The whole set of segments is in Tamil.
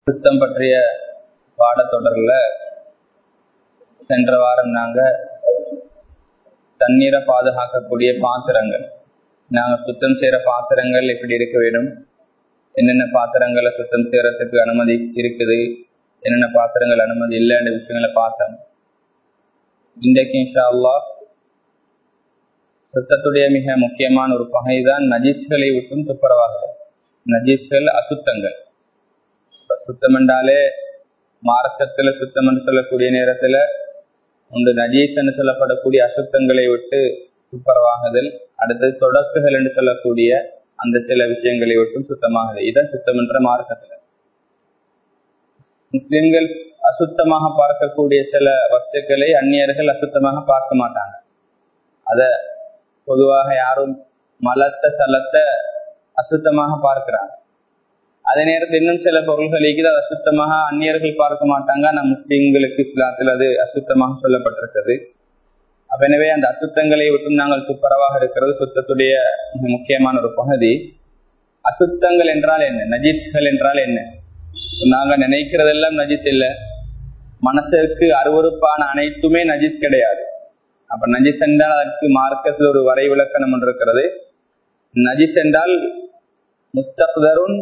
சுத்தம் பற்றிய பாடத்தொடரில் சென்ற வாரம் நாங்க தண்ணீரை பாதுகாக்கக்கூடிய பாத்திரங்கள் நாங்க சுத்தம் செய்யற பாத்திரங்கள் எப்படி இருக்க வேண்டும் என்னென்ன பாத்திரங்களை சுத்தம் செய்யறதுக்கு அனுமதி இருக்குது என்னென்ன பாத்திரங்கள் அனுமதி இல்லைன்ற விஷயங்களை பார்த்தோம் இன்றைக்கு இன்ஷா அல்லா சுத்தத்துடைய மிக முக்கியமான ஒரு பகைதான் நஜீஸ்களை விட்டும் துப்புரவாகுதல் நஜீஸ்கள் அசுத்தங்கள் சுத்தம் என்றாலே மார்க்கத்துல சுத்தம் என்று சொல்லக்கூடிய நேரத்துல ஒன்று நஜீஸ் என்று சொல்லப்படக்கூடிய அசுத்தங்களை விட்டு துப்புரவாகுதல் அடுத்தது தொடக்குகள் என்று சொல்லக்கூடிய அந்த சில விஷயங்களை விட்டும் சுத்தமாகுது இதான் சுத்தம் என்ற மார்க்கத்துல முஸ்லிம்கள் அசுத்தமாக பார்க்கக்கூடிய சில வஸ்துக்களை அந்நியர்கள் அசுத்தமாக பார்க்க மாட்டாங்க அத பொதுவாக யாரும் மலத்த சலத்தை அசுத்தமாக பார்க்கிறாங்க அதே நேரத்தில் இன்னும் சில பொருள்கள் இருக்குது அது அசுத்தமாக அந்நியர்கள் பார்க்க மாட்டாங்க நம் முஸ்லிம்களுக்கு இஸ்லாத்தில் அது அசுத்தமாக சொல்லப்பட்டிருக்கிறது அப்ப எனவே அந்த அசுத்தங்களை விட்டும் நாங்கள் துப்பரவாக இருக்கிறது சுத்தத்துடைய மிக முக்கியமான ஒரு பகுதி அசுத்தங்கள் என்றால் என்ன நஜித்கள் என்றால் என்ன நாங்க நினைக்கிறதெல்லாம் நஜித் இல்ல மனசுக்கு அருவறுப்பான அனைத்துமே நஜித் கிடையாது அப்ப நஜித் என்றால் அதற்கு மார்க்கத்தில் ஒரு வரை விளக்கணம் ஒன்று இருக்கிறது நஜித் என்றால் முஸ்தப்தருன்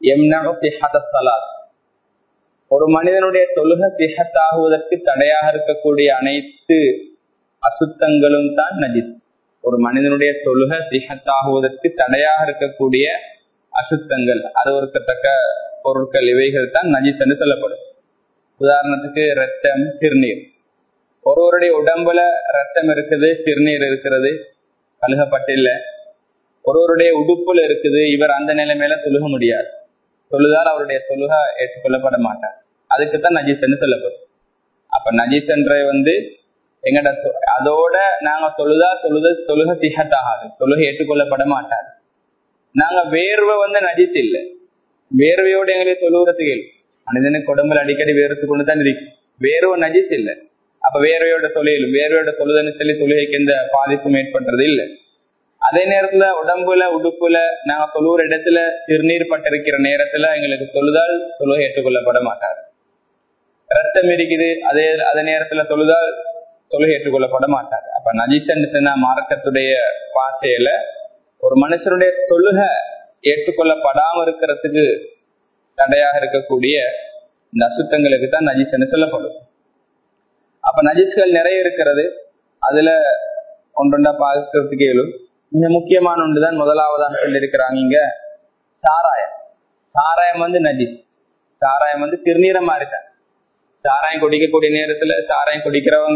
ஒரு மனிதனுடைய தொழுக சிஹத்தாகுவதற்கு தடையாக இருக்கக்கூடிய அனைத்து அசுத்தங்களும் தான் நஜித் ஒரு மனிதனுடைய தொழுக சிஹத்தாகுவதற்கு தடையாக இருக்கக்கூடிய அசுத்தங்கள் அருவறுக்கத்தக்க பொருட்கள் இவைகள் தான் நஜித் என்று சொல்லப்படும் உதாரணத்துக்கு ரத்தம் சிறுநீர் ஒருவருடைய உடம்புல ரத்தம் இருக்குது சிறுநீர் இருக்கிறது கழுகப்பட்டில்ல ஒருவருடைய உடுப்புல இருக்குது இவர் அந்த நிலைமையில தொழுக முடியாது தொழுதால் அவருடைய தொழுக ஏற்றுக்கொள்ளப்பட மாட்டார் அதுக்குத்தான் நஜீசன்னு சொல்லப்படும் அப்ப நஜீசன்ற வந்து எங்கட அதோட நாங்க தொழுதா தொழுத தொழுக சிஹத்தாகாது தொழுகை ஏற்றுக்கொள்ளப்பட மாட்டாது நாங்க வேர்வை வந்து நஜித் இல்லை வேர்வையோட எங்களுக்கு தொழுகிறதுக்கு மனிதனுக்கு உடம்புல அடிக்கடி வேர்த்து கொண்டு தான் இருக்கு வேர்வை நஜித் இல்லை அப்ப வேர்வையோட தொழிலும் வேர்வையோட தொழுதுன்னு சொல்லி தொழுகைக்கு எந்த பாதிப்பும் ஏற்படுறது இல்லை அதே நேரத்துல உடம்புல உடுப்புல நாங்க தொழுற இடத்துல சிறுநீர் பட்டிருக்கிற நேரத்துல எங்களுக்கு தொழுதால் தொழுகை ஏற்றுக்கொள்ளப்பட மாட்டார் ரத்தம் இருக்குது அதே அதே நேரத்துல தொழுதால் தொழுகை ஏற்றுக்கொள்ளப்பட மாட்டார் அப்ப நஜிசன் மார்க்கத்துடைய பாசையில ஒரு மனுஷனுடைய தொழுக ஏற்றுக்கொள்ளப்படாம இருக்கிறதுக்கு தடையாக இருக்கக்கூடிய இந்த அசுத்தங்களுக்கு தான் நஜிசன்னு சொல்லப்படும் அப்ப நஜிஸ்கள் நிறைய இருக்கிறது அதுல ஒன்றொண்டா பார்க்கறதுக்கு இயலும் மிக முக்கியமான ஒன்றுதான் முதலாவதாக சொல்லியிருக்கிறாங்க இங்க சாராயம் சாராயம் வந்து நஜிஸ் சாராயம் வந்து திருநீரமா இருக்காங்க சாராயம் குடிக்கக்கூடிய நேரத்துல சாராயம் குடிக்கிறவங்க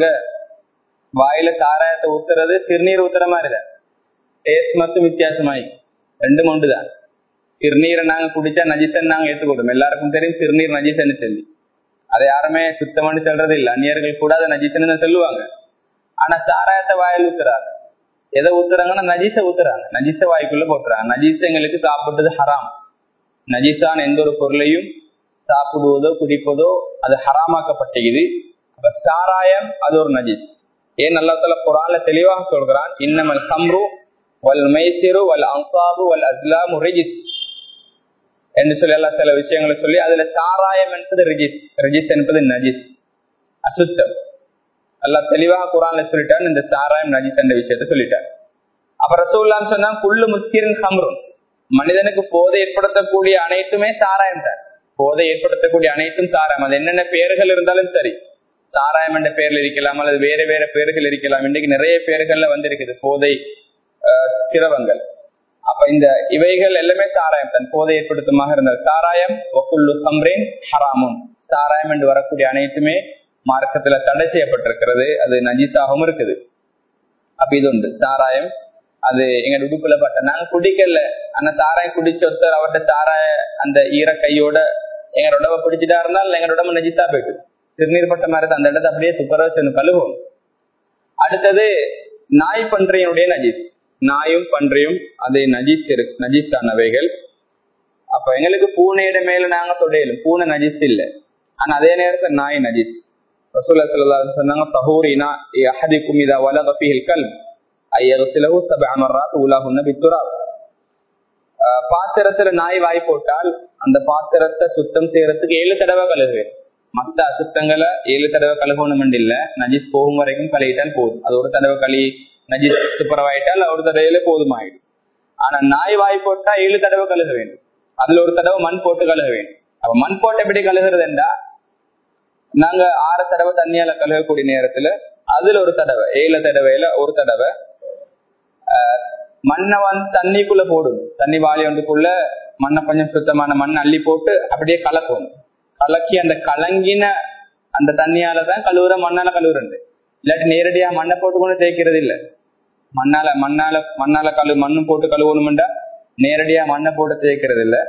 வாயில சாராயத்தை ஊத்துறது திருநீர் ஊத்துற மாதிரி தான் டேஸ்ட் மட்டும் வித்தியாசமாயி ரெண்டும் ஒன்றுதான் திருநீரை நாங்க குடிச்சா நஜிசன் நாங்க ஏற்றுக்கொள்றோம் எல்லாருக்கும் தெரியும் திருநீர் நஜிசன்னு சொல்லி அதை யாருமே சுத்தம்னு சொல்றது இல்லை அந்நியர்கள் கூட அதை நஜிசன்னு சொல்லுவாங்க ஆனா சாராயத்தை வாயில் ஊத்துறாங்க எதை ஊத்துறாங்கன்னா நஜீச ஊத்துறாங்க நஜீச வாய்க்குள்ள போட்டுறாங்க நஜீச எங்களுக்கு சாப்பிடுறது ஹராம் நஜீசான எந்த ஒரு பொருளையும் சாப்பிடுவதோ குடிப்பதோ அது ஹராமாக்கப்பட்டது அப்ப சாராயம் அது ஒரு நஜீஸ் ஏன் அல்லா தலா குரான்ல தெளிவாக சொல்கிறான் இன்னமல் கம்ரு வல் மைசிரு வல் அங்காபு வல் அஸ்லாமு ரெஜிஸ் என்று சொல்லி எல்லாம் சில விஷயங்களை சொல்லி அதுல சாராயம் என்பது ரிஜிஸ் ரிஜிஸ் என்பது நஜிஸ் அசுத்தம் அல்லா தெளிவாக குரான்ல சொல்லிட்டான் இந்த சாராயம் நஜிஸ் என்ற விஷயத்த சொல்லிட்டார் அப்ப ரசூல்லாம் சொன்னா குள்ளு முஸ்கிரின் ஹம்ரும் மனிதனுக்கு போதை ஏற்படுத்தக்கூடிய அனைத்துமே சாராயம் தான் போதை ஏற்படுத்தக்கூடிய அனைத்தும் சாராயம் அது என்னென்ன பெயர்கள் இருந்தாலும் சரி சாராயம் என்ற பெயர்ல இருக்கலாம் அல்லது வேற வேற பெயர்கள் இருக்கலாம் இன்றைக்கு நிறைய பெயர்கள்ல வந்திருக்குது போதை திரவங்கள் அப்ப இந்த இவைகள் எல்லாமே சாராயம் தான் போதை ஏற்படுத்துமாக இருந்தது சாராயம் ஒக்குள்ளு ஹம்ரேன் ஹராமும் சாராயம் என்று வரக்கூடிய அனைத்துமே மார்க்கத்துல தடை செய்யப்பட்டிருக்கிறது அது நஜித்தாகவும் இருக்குது அப்ப இது உண்டு சாராயம் அது எங்க உடுப்புல பட்ட நாங்க குடிக்கல ஆனா சாராயம் குடிச்ச ஒருத்தர் அவர்கிட்ட சாராய அந்த ஈர கையோட எங்க உடம்ப பிடிச்சிட்டா இருந்தாலும் எங்க உடம்பு நஜித்தா போயிட்டு திருநீர் பட்ட மாதிரி அந்த இடத்த அப்படியே துப்புரவு சென்று கழுவும் அடுத்தது நாய் பன்றையினுடைய நஜித் நாயும் பன்றையும் அது நஜிஸ் இருக்கு நஜிஸானவைகள் அப்ப எங்களுக்கு பூனையிட மேல நாங்க தொடையிலும் பூனை நஜிஸ் இல்லை ஆனா அதே நேரத்தில் நாய் நஜிஸ் ரசூல்லா ஸல்லல்லாஹு அலைஹி சொன்னாங்க தஹூரினா யஹதிக்கும் இதா வலக ஃபீஹில் கல்ப் ஐயகசிலஹு சபஅ மர்ராத் உலாஹுன்ன பித்துராப் ஆஹ் பாத்திரத்துல நாய் வாய் போட்டால் அந்த பாத்திரத்தை சுத்தம் செய்யறதுக்கு ஏழு தடவை கழுகு மத்த அசுத்தங்களை ஏழு தடவை கழுகணும் இல்ல நஜிஸ் போகும் வரைக்கும் கழுவிட்டால் போதும் அது ஒரு தடவை கழுவி நஜிஸ் துப்புரவாயிட்டால் ஒரு தடவையில போதுமாயிடும் ஆனா நாய் வாய் போட்டா ஏழு தடவை கழுக வேண்டும் அதுல ஒரு தடவை மண் போட்டு கழுக வேண்டும் அப்ப மண் போட்டு எப்படி கழுகுறது என்றா நாங்க ஆறு தடவை தண்ணியால கழுகக்கூடிய நேரத்துல அதுல ஒரு தடவை ஏழு தடவையில ஒரு தடவை ஆஹ், மண்ணை வந்து தண்ணிக்குள்ள போடும் தண்ணி வாளி ஒன்றுக்குள்ள மண்ணை கொஞ்சம் சுத்தமான மண் அள்ளி போட்டு அப்படியே கலக்கணும் கலக்கி அந்த கலங்கின அந்த தண்ணியால தான் கழுவுற மண்ணால கழுவுறது இல்லாட்டி நேரடியா மண்ணை போட்டு கொண்டு தேய்க்கிறது இல்ல மண்ணால மண்ணால மண்ணால கழு மண்ணும் போட்டு கழுவணும்டா நேரடியா மண்ணை போட்டு தேய்க்கிறது இல்ல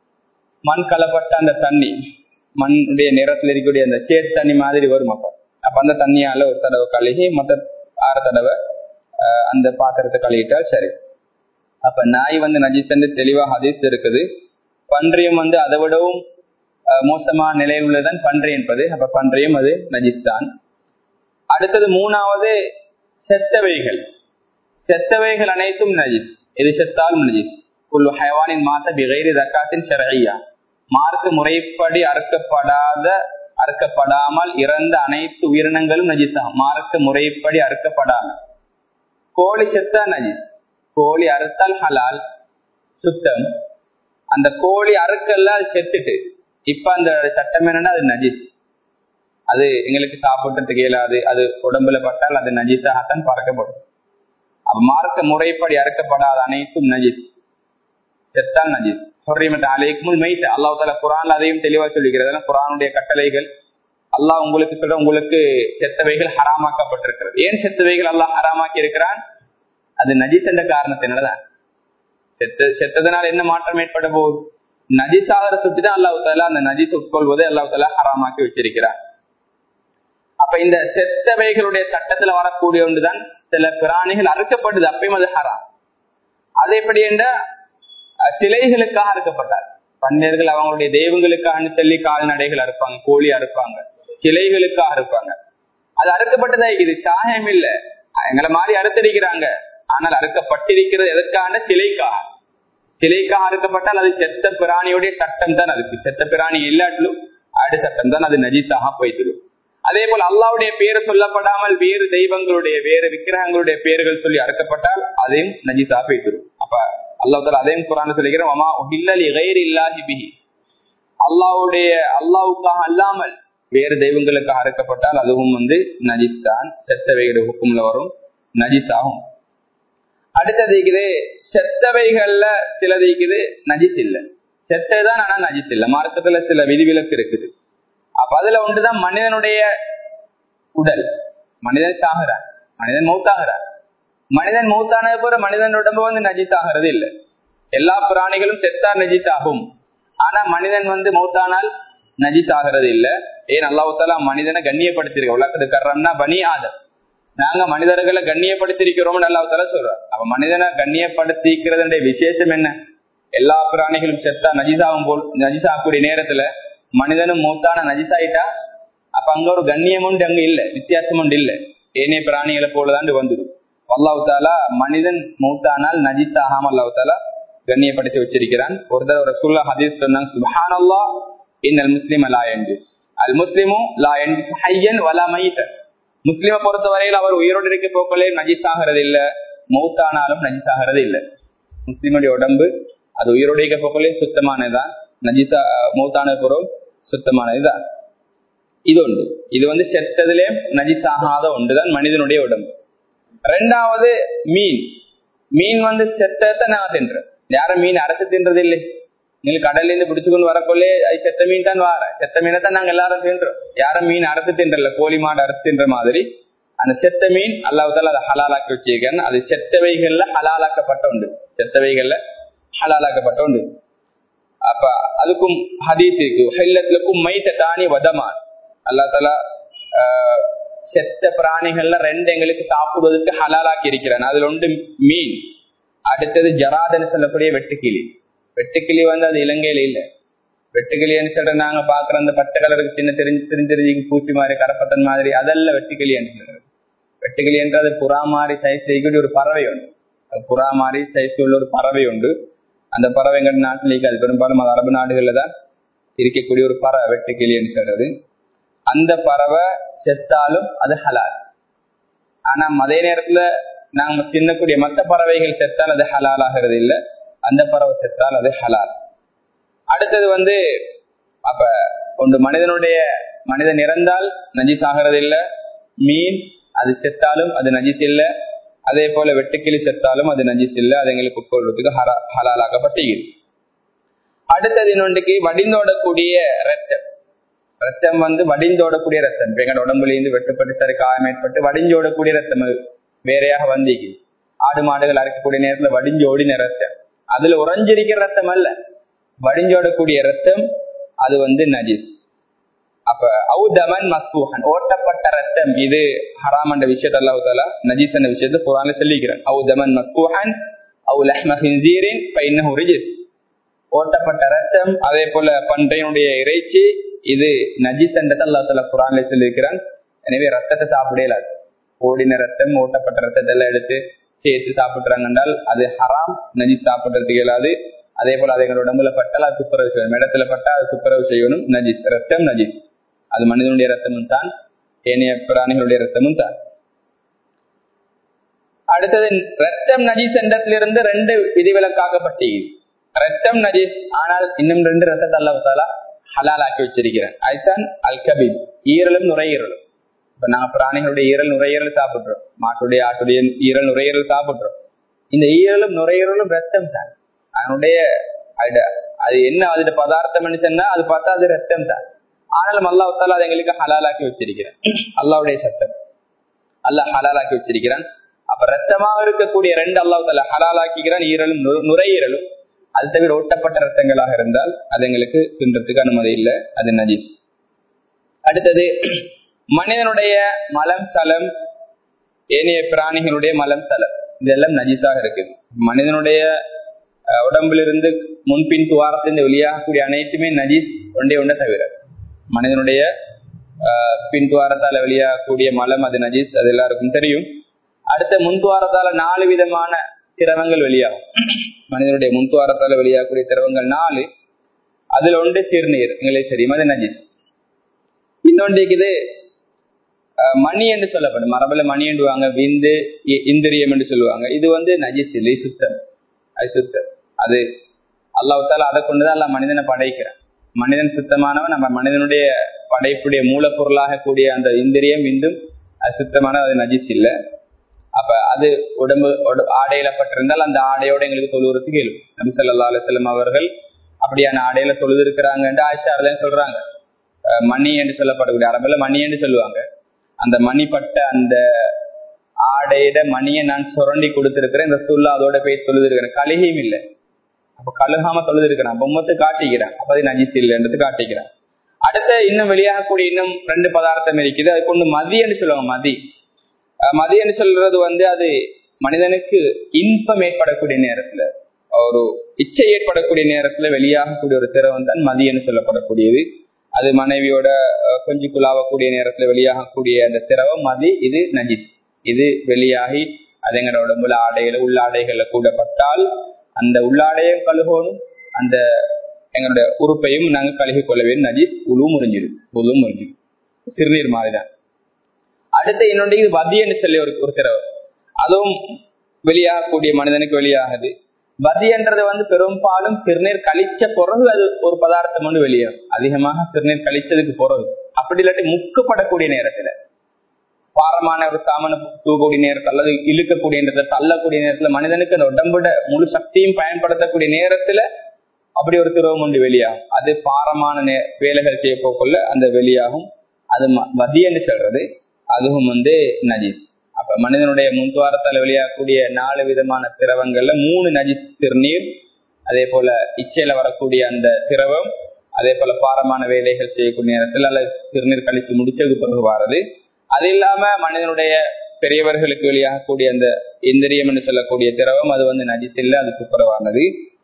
மண் கலப்பட்ட அந்த தண்ணி மண்ணுடைய நிறத்துல இருக்கக்கூடிய அந்த சேர் தண்ணி மாதிரி வரும் அப்ப அப்ப அந்த தண்ணியால ஒரு தடவை கழுகி மொத்த ஆறு தடவை ஆஹ், அந்த பாத்திரத்தை கழுவிட்டா சரி அப்ப நாய் வந்து நஜிசன்னு தெளிவா ஹதீஸ் இருக்குது பன்றியும் வந்து அதை விடவும் ஆஹ், மோசமான நிலையில் உள்ளதுதான் பன்றி என்பது அப்ப பன்றியும் அது நஜிஸ் தான் அடுத்தது மூணாவது செத்தவைகள் செத்தவைகள் அனைத்தும் நஜிஸ் எது செத்தாலும் நஜிஸ் குல்லு ஹயவானின் மாத்த பிகைரி தக்காத்தின் ஷரஐயா மார்க்க முறைப்படி அறுக்கப்படாத அறுக்கப்படாமல் இறந்த அனைத்து உயிரினங்களும் நஜிஸாகும் மார்க்க முறைப்படி அறுக்கப்படாமல் கோழி செத்தா நஜிஸ் கோழி அறுத்தால் ஹலால் சுத்தம் அந்த கோழி அறுக்கல்ல அது செத்துட்டு இப்ப அந்த சட்டம் என்னன்னா அது நஜிஸ் அது எங்களுக்கு சாப்பிட்டதுக்கு இயலாது அது உடம்புல பட்டால் அது நஜிஸாகத்தான் பறக்கப்படும் அப்ப மார்க்க முறைப்படி அறுக்கப்படாத அனைத்தும் நஜிஸ் செத்தால் நஜிஸ் ஹொரிமத் அலைக்குமுல் மெய்த் அல்லாஹ் தாலா குரான் அதையும் தெளிவா சொல்லிக்கிறது அதெல்லாம் குரானுடைய கட்டளைகள் அல்லாஹ் உங்களுக்கு சொல்ற உங்களுக்கு செத்தவைகள் ஹராமாக்கப்பட்டிருக்கிறது ஏன் செத்தவைகள் அல்லாஹ் ஹராமாக்கி இருக்கிறான் அது நஜிஸ் என்ற காரணத்தினாலதான் செத்து செத்ததுனால என்ன மாற்றம் ஏற்பட போகுது நஜிசாகிற சுத்தி தான் அல்லாஹ் தாலா அந்த நஜிஸ் உட்கொள்வதை அல்லாஹ் தாலா ஹராமாக்கி வச்சிருக்கிறார் அப்ப இந்த செத்தவைகளுடைய சட்டத்துல வரக்கூடிய ஒன்றுதான் சில பிராணிகள் அறுக்கப்படுது அப்பயும் அது ஹராம் அது எப்படி என்ற அஹ், சிலைகளுக்காக அறுக்கப்பட்டார் பன்னியர்கள் அவங்களுடைய தெய்வங்களுக்காக சொல்லி கால்நடைகள் அறுப்பாங்க கோழி அறுப்பாங்க சிலைகளுக்காக அறுப்பாங்க அது அறுக்கப்பட்டதா இது சாயம் இல்ல எங்களை மாதிரி அறுத்தடிக்கிறாங்க ஆனால் அறுக்கப்பட்டிருக்கிறது எதற்கான சிலைக்காக சிலைக்காக அறுக்கப்பட்டால் அது செத்த பிராணியுடைய சட்டம் தான் அதுக்கு செத்த பிராணி இல்லாட்டிலும் ஆடு சட்டம் தான் அது நஜீஸாக போய்த்திடும் அதே போல அல்லாவுடைய பேர் சொல்லப்படாமல் வேறு தெய்வங்களுடைய வேறு விக்கிரகங்களுடைய பெயர்கள் சொல்லி அறுக்கப்பட்டால் அதையும் நஜீஸாக போய்த்திடும் அப்ப அல்லாஹ் தாலா அதையும் குரான் சொல்லிக்கிறோம் அம்மா இல்லல் இகைர் இல்லாஹி பிஹி அல்லாவுடைய அல்லாவுக்காக அல்லாமல் வேறு தெய்வங்களுக்காக அறுக்கப்பட்டால் அதுவும் வந்து நஜிஸ் தான் செத்தவைகளுடைய ஹுக்கும்ல வரும் நஜிஸ் ஆகும் அடுத்தது இருக்குது செத்தவைகள்ல சிலது இருக்குது நஜிஸ் இல்ல செத்ததுதான் ஆனா நஜிஸ் இல்ல மார்க்கத்துல சில விதிவிலக்கு இருக்குது அப்ப அதுல ஒன்றுதான் மனிதனுடைய உடல் மனிதன் சாகுறான் மனிதன் மௌத்தாகிறான் மனிதன் மௌத்தான பிற மனிதன் உடம்பு வந்து நஜிஸ் ஆகிறது இல்ல எல்லா பிராணிகளும் செத்தா நஜிஸ் ஆகும் ஆனா மனிதன் வந்து மௌத்தானால் நஜிஸ் ஆகிறது இல்ல ஏன் அல்லாஹால மனிதனை கண்ணியப்படுத்திருக்க உலகத்து கர்றம்னா பனி ஆதம் நாங்க மனிதர்களை கண்ணியப்படுத்திருக்கிறோம் அல்லாஹால சொல்றோம் அப்ப மனிதனை கண்ணியப்படுத்திக்கிறது விசேஷம் என்ன எல்லா பிராணிகளும் செத்தா நஜிசாகும் போல் நஜிசாகக்கூடிய நேரத்துல மனிதனும் மூத்தான நஜிசாயிட்டா அப்ப அங்க ஒரு கண்ணியம் உண்டு அங்க இல்ல வித்தியாசம் உண்டு இல்ல ஏனைய பிராணிகளை போலதான் வந்துடும் அல்லாஹு தாலா மனிதன் மூத்தானால் நஜித்தாகாம அல்லாஹு தாலா கண்ணியப்படுத்தி வச்சிருக்கிறான் ஒரு தடவை ரசூல்லா ஹதீஸ் சொன்னாங்க சுபஹான் அல்லா இன்னல் முஸ்லிம் லா என்று அல் முஸ்லிமு லா என்று ஹையன் வலா மைத்தன் முஸ்லிம பொறுத்தவரையில் அவர் உயிரோடு இருக்க போக்களே நஜிஸாகிறது இல்ல மௌத்தானாலும் நஜிஸாகிறது இல்ல முஸ்லிமுடைய உடம்பு அது உயிரோடு இருக்க போக்களே சுத்தமானதுதான் நஜிசா மௌத்தான பொருள் சுத்தமானதுதான் இது ஒன்று இது வந்து செத்ததிலே நஜிஸாகாத ஒன்றுதான் மனிதனுடைய உடம்பு ரெண்டாவது மீன் மீன் வந்து செத்தத்தை நான் தின்றேன் யாரும் மீன் அரைச்சு தின்றது இல்லை நீங்க கடல்ல இருந்து பிடிச்சுக்கொண்டு வரக்கொள்ளே அது செத்த மீன் தான் வார செத்த மீனை தான் நாங்க எல்லாரும் தின்றோம் யாரும் மீன் அரைச்சு தின்றல கோழி மாடு அரைச்சு தின்ற மாதிரி அந்த செத்த மீன் அல்லாவுதால அதை ஹலாலாக்கி வச்சிருக்கேன் அது செத்தவைகள்ல ஹலாலாக்கப்பட்ட உண்டு செத்தவைகள்ல ஹலாலாக்கப்பட்ட உண்டு அப்ப அதுக்கும் ஹதீஸ் இருக்கு ஹெல்லத்துக்கும் மைத்த தானி வதமான் அல்லா தலா செத்த பிராணிகள்ல ரெண்டு எங்களுக்கு சாப்பிடுவதற்கு ஹலாலாக்கி இருக்கிறான் அதுல ஒன்று மீன் அடுத்தது ஜராதன்னு சொல்லக்கூடிய வெட்டுக்கிளி வெட்டுக்கிளி வந்து அது இலங்கையில இல்ல வெட்டுக்கிளின்னு சொல்ற நாங்க பாக்குற அந்த பச்சை கலருக்கு சின்ன தெரிஞ்சு தெரிஞ்சிருச்சு பூச்சி மாதிரி கரப்பத்தன் மாதிரி அதெல்லாம் வெட்டுக்கிளின்னு சொல்றது வெட்டுக்கிளி என்றது புறா மாதிரி சைஸ் செய்யக்கூடிய ஒரு பறவை உண்டு அது புறா மாதிரி சைஸ் உள்ள ஒரு பறவை உண்டு அந்த பறவை எங்க நாட்டில் இருக்காது பெரும்பாலும் அது அரபு நாடுகள்ல தான் இருக்கக்கூடிய ஒரு பறவை வெட்டுக்கிளின்னு சொல்றது அந்த பறவை செத்தாலும் அது ஹலால் ஆனா அதே நேரத்துல நாங்க தின்னக்கூடிய மற்ற பறவைகள் செத்தால் அது ஹலால் ஆகிறது இல்லை அந்த பறவை செத்தால் அது ஹலால் அடுத்தது வந்து அப்ப ஒன்று மனிதனுடைய மனிதன் இறந்தால் நஜிஸ் ஆகிறது இல்லை மீன் அது செத்தாலும் அது நஜிஸ் இல்லை அதே போல வெட்டுக்கிளி செத்தாலும் அது நஜிஸ் இல்லை அது எங்களுக்கு உட்கொள்றதுக்கு ஹலாலாக்கப்பட்டுகிறது அடுத்தது இன்னொன்றுக்கு வடிந்தோடக்கூடிய ரத்தம் ரத்தம் வந்து வடிந்தோடக்கூடிய ரத்தம் இப்ப எங்களோட உடம்புல இருந்து வெட்டுப்பட்டு சரி காயம் ஏற்பட்டு வடிஞ்சோடக்கூடிய ரத்தம் வேறையாக வந்திக்கு ஆடு மாடுகள் அரைக்கக்கூடிய நேரத்துல வடிஞ்சு ஓடின ரத்தம் அதுல உறைஞ்சிருக்கிற ரத்தம் அல்ல வடிஞ்சோடக்கூடிய ரத்தம் அது வந்து நஜிஸ் அப்ப அவுதமன் மஸ்பூஹன் ஓட்டப்பட்ட ரத்தம் இது ஹராம் என்ற விஷயத்த அல்லாஹால நஜீஸ் என்ற விஷயத்தை குரான சொல்லிக்கிறேன் அவுதமன் மஸ்பூஹன் அவு லஹ்ம ஹின்சீரின் பைன்னஹு ரிஜிஸ் ஓட்டப்பட்ட ரத்தம் அதே போல பன்றையனுடைய இறைச்சி இது நஜீஸ் என்றதை அல்லா தால குரான்ல சொல்லியிருக்கிறான் எனவே ரத்தத்தை சாப்பிடலாது ஓடின ரத்தம் ஓட்டப்பட்ட ரத்தத்தை எல்லாம் எடுத்து சேர்த்து சாப்பிடுறாங்க என்றால் அது ஹராம் நஜீஸ் சாப்பிடுறதுக்கு இயலாது அதே போல அது எங்களோட உடம்புல பட்டால் அது துப்புரவு செய்யணும் இடத்துல பட்டா அது துப்புரவு செய்யணும் நஜீஸ் ரத்தம் நஜீஸ் அது மனிதனுடைய ரத்தமும் தான் ஏனைய பிராணிகளுடைய ரத்தமும் தான் அடுத்தது ரத்தம் நஜீஸ் என்றத்திலிருந்து ரெண்டு விதிவிலக்காக்கப்பட்டது ரத்தம் நஜீஸ் ஆனால் இன்னும் ரெண்டு ரத்தத்தை அல்லாஹாலா ஹலால் ஆக்கி வச்சிருக்கிறேன் அதுதான் அல் கபீப் ஈரலும் நுரையீரலும் இப்ப நாங்க பிராணிகளுடைய ஈரல் நுரையீரல் சாப்பிடுறோம் மாட்டுடைய ஆட்டுடைய ஈரல் நுரையீரல் சாப்பிடுறோம் இந்த ஈரலும் நுரையீரலும் ரத்தம் தான் அதனுடைய அது என்ன அதோட பதார்த்தம் சொன்னா அது பார்த்தா அது ரத்தம் தான் ஆனாலும் அல்லாஹால அதை எங்களுக்கு ஹலாலாக்கி வச்சிருக்கிறேன் அல்லாவுடைய சட்டம் அல்லாஹ் ஹலாலாக்கி வச்சிருக்கிறான் அப்ப ரத்தமாக இருக்கக்கூடிய ரெண்டு அல்லாஹ் தால ஹலாலாக்கிக்கிறான் ஈரலும் நுரையீரலும் அது தவிர ஓட்டப்பட்ட ரத்தங்களாக இருந்தால் அது எங்களுக்கு தின்றதுக்கு அனுமதி இல்லை அது நஜீஸ் அடுத்தது மனிதனுடைய மலம் சலம் ஏனைய பிராணிகளுடைய மலம் சலம் இதெல்லாம் நஜீஸாக இருக்குது மனிதனுடைய உடம்பிலிருந்து முன்பின் துவாரத்திலிருந்து வெளியாகக்கூடிய அனைத்துமே நஜீஸ் ஒன்றே ஒன்றை தவிர மனிதனுடைய பின் துவாரத்தால வெளியாகக்கூடிய மலம் அது நஜீஸ் அது எல்லாருக்கும் தெரியும் அடுத்த முன்துவாரத்தால நாலு விதமான திரவங்கள் வெளியாகும் மனிதனுடைய முன்துவாரத்தால வெளியாகக்கூடிய திரவங்கள் நாலு அதுல ஒன்று சிறுநீர் எங்களுக்கு தெரியும் அது நஜீஸ் இன்னொன்று இது மணி என்று சொல்லப்படும் மரபுல மணி என்றுவாங்க விந்து இந்திரியம் என்று சொல்லுவாங்க இது வந்து நஜிஸ் இல்லை சுத்தம் அது சுத்தம் அது அல்லாஹால அதை கொண்டுதான் அல்ல மனிதனை படைக்கிறான் மனிதன் சுத்தமானவன் நம்ம மனிதனுடைய படைப்புடைய மூலப்பொருளாக கூடிய அந்த இந்திரியம் இன்றும் அது சுத்தமான அது நஜிஸ் இல்லை அப்ப அது உடம்பு ஆடையில பட்டிருந்தால் அந்த ஆடையோட எங்களுக்கு தொழுவுறதுக்கு இயலும் நபி சொல்லா அலுவலம் அவர்கள் அப்படியான ஆடையில தொழுது இருக்கிறாங்க என்று ஆயிஷாரதான் சொல்றாங்க மணி என்று சொல்லப்படக்கூடிய அரபுல மணி என்று சொல்லுவாங்க அந்த மணிப்பட்ட அந்த ஆடையிட மணியை நான் சுரண்டி கொடுத்திருக்கிறேன் இந்த சுல்லா அதோட போய் தொழுது இருக்கிறேன் கழுகையும் இல்லை அப்ப கழுகாம தொழுது இருக்கிறான் பொம்மத்து காட்டிக்கிறான் அப்ப அது நஜிஸ் இல்லைன்றது காட்டிக்கிறான் அடுத்த இன்னும் வெளியாகக்கூடிய இன்னும் ரெண்டு பதார்த்தம் இருக்குது அது கொண்டு மதியன்னு சொல்லுவாங்க மதி மதியன்னு சொல்றது வந்து அது மனிதனுக்கு இன்பம் ஏற்படக்கூடிய நேரத்துல ஒரு இச்சை ஏற்படக்கூடிய நேரத்துல வெளியாகக்கூடிய ஒரு திரவம் தான் மதியன்னு சொல்லப்படக்கூடியது அது மனைவியோட கொஞ்சம் குழாவக்கூடிய நேரத்துல வெளியாகக்கூடிய அந்த திரவம் மதி இது நஜித் இது வெளியாகி அது எங்களோட உடம்புல ஆடைகள உள்ளாடைகள்ல கூடப்பட்டால் அந்த உள்ளாடையும் கழுகணும் அந்த எங்களுடைய உறுப்பையும் நாங்கள் கழுகி கொள்ளவே நஜித் உழு முறிஞ்சிடும் உழு முறிஞ்சிடும் சிறுநீர் மாதிரிதான் அடுத்த இன்னொன்று இது வதியன்னு சொல்லி ஒரு ஒரு திரவம் அதுவும் வெளியாகக்கூடிய மனிதனுக்கு வெளியாகுது வதியன்றது வந்து பெரும்பாலும் திருநீர் கழிச்ச பிறகு அது ஒரு பதார்த்தம் வந்து வெளியாகும் அதிகமாக திருநீர் கழிச்சதுக்கு பிறகு அப்படி இல்லாட்டி முக்கப்படக்கூடிய நேரத்துல பாரமான ஒரு சாமன தூக்கக்கூடிய நேரத்தில் அல்லது இழுக்கக்கூடிய நேரத்தில் தள்ளக்கூடிய நேரத்துல மனிதனுக்கு அந்த உடம்போட முழு சக்தியும் பயன்படுத்தக்கூடிய நேரத்துல அப்படி ஒரு திரவம் ஒன்று வெளியாகும் அது பாரமான நே வேலைகள் செய்ய போக்குள்ள அந்த வெளியாகும் அது வதியன்னு சொல்றது அதுவும் வந்து நஜீஸ் அப்ப மனிதனுடைய முன்துவாரத்தால் வெளியாகக்கூடிய நாலு விதமான திரவங்கள்ல மூணு நஜிஸ் திருநீர் அதே போல இச்சையில வரக்கூடிய அந்த திரவம் அதே போல பாரமான வேலைகள் செய்யக்கூடிய நேரத்தில் அல்லது திருநீர் கழிச்சு முடிச்சதுக்கு பிறகு வாரது அது இல்லாம மனிதனுடைய பெரியவர்களுக்கு வெளியாகக்கூடிய அந்த இந்திரியம் என்று சொல்லக்கூடிய திரவம் அது வந்து நஜிஸ் இல்லை அது துப்புரவானது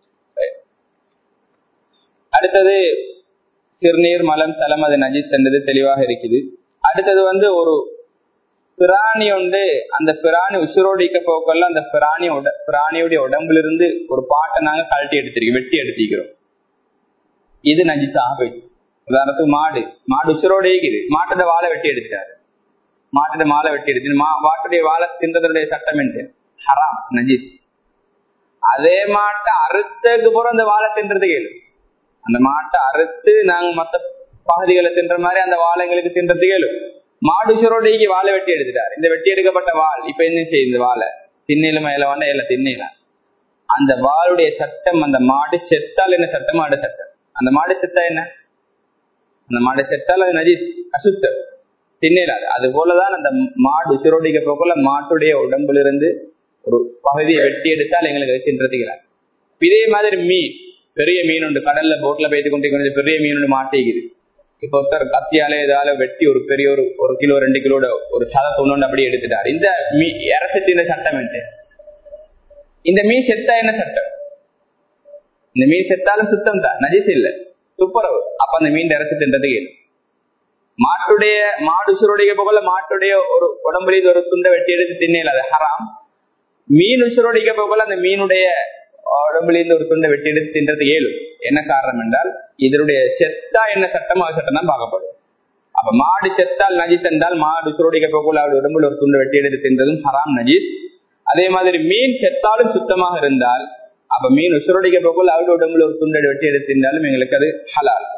அடுத்தது சிறுநீர் மலம் சலம் அது நஜிஸ் என்றது தெளிவாக இருக்குது அடுத்தது வந்து ஒரு பிராணி உண்டு அந்த பிராணி உசுரோடிக்க போக்கல அந்த பிராணி பிராணியுடைய உடம்புல இருந்து ஒரு பாட்டை நாங்க கழட்டி எடுத்திருக்கோம் வெட்டி எடுத்திருக்கிறோம் இது நஜிசாக போயிடுச்சு உதாரணத்துக்கு மாடு மாடு உசுரோட இருக்குது மாட்டோட வாழை வெட்டி எடுத்துட்டாரு மாட்டோட மாலை வெட்டி எடுத்து மா மாட்டுடைய வாழை தின்றதுடைய சட்டம் என்று ஹராம் நஜிஸ் அதே மாட்டை அறுத்ததுக்கு போற அந்த வாழை தின்றது கேளு அந்த மாட்டை அறுத்து நாங்க மத்த பகுதிகளை தின்ற மாதிரி அந்த வாழை எங்களுக்கு தின்றது கேளு மாடு உசுரோடைக்கு வாழை வெட்டி எடுத்துட்டாரு இந்த வெட்டி எடுக்கப்பட்ட வாள் இப்ப என்ன செய்யுது இந்த வாழை திண்ணையில மேல வந்தா இல்ல திண்ணையில அந்த வாளுடைய சட்டம் அந்த மாடு செத்தால் என்ன சட்டம் மாடு சட்டம் அந்த மாடு செத்தா என்ன அந்த மாடு செத்தால் அது நஜி அசுத்தம் திண்ணையிலாது அது போலதான் அந்த மாடு உசுரோடிக்க போக்குள்ள மாட்டுடைய உடம்புல இருந்து ஒரு பகுதியை வெட்டி எடுத்தால் எங்களுக்கு தின்றதுக்கிறார் இதே மாதிரி மீன் பெரிய மீன் உண்டு கடல்ல போட்ல பேத்து கொண்டு பெரிய மீன் ஒன்று மாட்டிக்குது இப்ப ஒருத்தர் கத்தியால ஏதால வெட்டி ஒரு பெரிய ஒரு ஒரு கிலோ ரெண்டு கிலோட ஒரு சத தொண்ணு அப்படி எடுத்துட்டார் இந்த மீ இறசத்தின சட்டம் என்ன இந்த மீன் செத்தா என்ன சட்டம் இந்த மீன் செத்தாலும் சுத்தம் தான் நஜிஸ் இல்ல துப்புரவு அப்ப அந்த மீன் இறச்சி தின்றது கேளு மாட்டுடைய மாடு உசுரோடைய போகல மாட்டுடைய ஒரு உடம்புல ஒரு துண்டை வெட்டி எடுத்து தின்னல அது ஹராம் மீன் உசுரோடிக்க போகல அந்த மீனுடைய உடம்புல இருந்து ஒரு துண்டை வெட்டி எடுத்து தின்றது ஏழு என்ன காரணம் என்றால் இதனுடைய செத்தா என்ன சட்டமோ அது சட்டம் தான் பார்க்கப்படும் அப்ப மாடு செத்தால் நஜிஸ் என்றால் மாடு உசுரோடிக்க போகல அவருடைய உடம்புல ஒரு துண்டை வெட்டி எடுத்து தின்றதும் ஹராம் நஜீஸ் அதே மாதிரி மீன் செத்தாலும் சுத்தமாக இருந்தால் அப்ப மீன் உசுரோடிக்க போகல அவருடைய உடம்புல ஒரு துண்டை வெட்டி எடுத்து தின்றாலும் எங்களுக்கு அது ஹலால்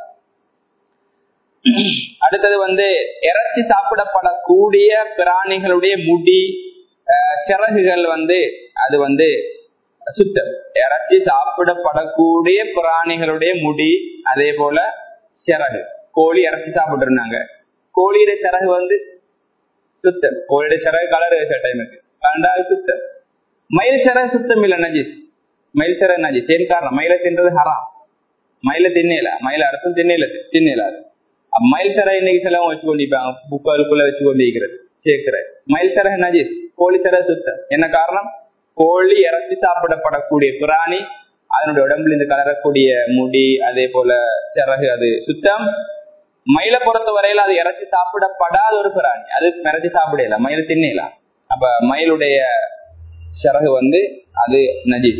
அடுத்தது வந்து இறைச்சி சாப்பிடப்படக்கூடிய பிராணிகளுடைய முடி சிறகுகள் வந்து அது வந்து சுத்தம் இறைச்சி சாப்பிடப்படக்கூடிய பிராணிகளுடைய முடி அதே போல சிறகு கோழி இறைச்சி சாப்பிட்டு இருந்தாங்க கோழியுடைய சிறகு வந்து சுத்தம் கோழியுடைய சிறகு கலர் சில டைமுக்கு கண்டாது சுத்தம் மயில் சிறகு சுத்தம் இல்ல நஜிஸ் மயில் சிறகு நஜிஸ் ஏன் காரணம் மயில தின்றது ஹராம் மயில தின்னல மயில அர்த்தம் தின்னல தின்னலாது மயில் சிறகு இன்னைக்கு சிலவங்க வச்சு கொண்டிருப்பாங்க புக்கலுக்குள்ள வச்சு கொண்டிருக்கிறது சேர்க்கிற மயில் சிறகு நஜிஸ் கோழி சிறகு சுத்தம் என்ன காரணம் கோழி இறச்சி சாப்பிடப்படக்கூடிய பிராணி அதனுடைய உடம்புல இருந்து கலரக்கூடிய முடி அதே போல சிறகு அது சுத்தம் மயில பொறுத்த வரையில அது இறச்சி சாப்பிடப்படாத ஒரு பிராணி அது இறச்சி சாப்பிடல மயில் தின்னலாம் அப்ப மயிலுடைய சிறகு வந்து அது நதி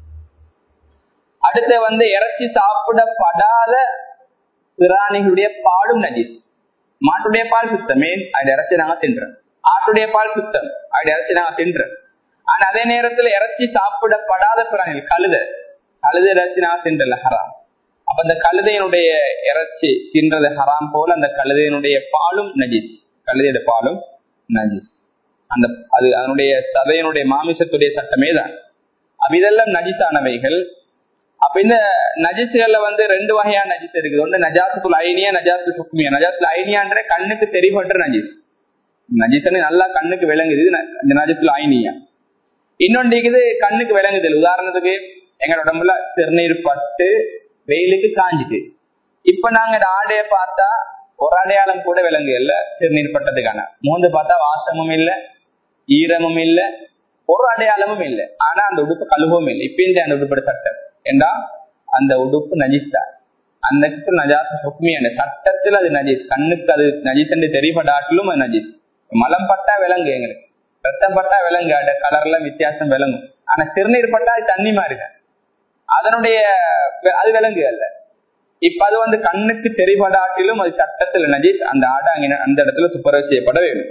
அடுத்து வந்து இறச்சி சாப்பிடப்படாத பிராணிகளுடைய பாலும் நஜீஸ் மாட்டுடைய பால் சுத்தமே அது இறைச்சி நாங்க தின்றோம் ஆட்டுடைய பால் சுத்தம் அது இறைச்சி நாங்க தின்றோம் ஆனா அதே நேரத்துல இறைச்சி சாப்பிடப்படாத பிராணிகள் கழுத கழுத இறைச்சி நாங்க தின்றல ஹராம் அப்ப அந்த கழுதையினுடைய இறைச்சி தின்றது ஹராம் போல அந்த கழுதையினுடைய பாலும் நஜீஸ் கழுதையோட பாலும் நஜீஸ் அந்த அது அதனுடைய சதையினுடைய மாமிசத்துடைய சட்டமே தான் அப்ப இதெல்லாம் நஜிசானவைகள் அப்ப இந்த நஜிசுகள்ல வந்து ரெண்டு வகையான நஜிஸ் இருக்குது ஒன்று நஜாசுக்குள் ஐனியா நஜாசு சுக்மியா நஜாசுல ஐனியான்ற கண்ணுக்கு தெரிபட்ட நஜிஸ் நஜிசன்னு நல்லா கண்ணுக்கு விளங்குது இந்த நஜிசுல ஐனியா இன்னொன்று இருக்குது கண்ணுக்கு விளங்குது உதாரணத்துக்கு எங்க உடம்புல சிறுநீர் பட்டு வெயிலுக்கு காஞ்சிட்டு இப்ப நாங்க இந்த ஆடையை பார்த்தா ஒரு அடையாளம் கூட விளங்கு இல்ல சிறுநீர் பட்டதுக்கான மூந்து பார்த்தா வாசமும் இல்ல ஈரமும் இல்ல ஒரு அடையாளமும் இல்ல ஆனா அந்த உடுப்பு கழுவும் இல்லை இப்ப இந்த அந்த உடுப்பட சட்டம் ஏண்டா அந்த உடுப்பு நஜிஸ்தா அந்த நஜாச சுக்மி அந்த சட்டத்தில் அது நஜீஸ் கண்ணுக்கு அது நஜீஸ் என்று தெரியப்படாட்டிலும் அது நஜீஸ் மலம் பட்டா விலங்கு எங்களுக்கு ரத்தம் பட்டா விலங்கு அந்த கலர்ல வித்தியாசம் விலங்கும் ஆனா சிறுநீர் பட்டா அது தண்ணி மாறுங்க அதனுடைய அது விலங்கு அல்ல இப்ப அது வந்து கண்ணுக்கு தெரிபடாட்டிலும் அது சட்டத்துல நஜீஸ் அந்த ஆடை அங்க அந்த இடத்துல துப்புரவு செய்யப்பட வேண்டும்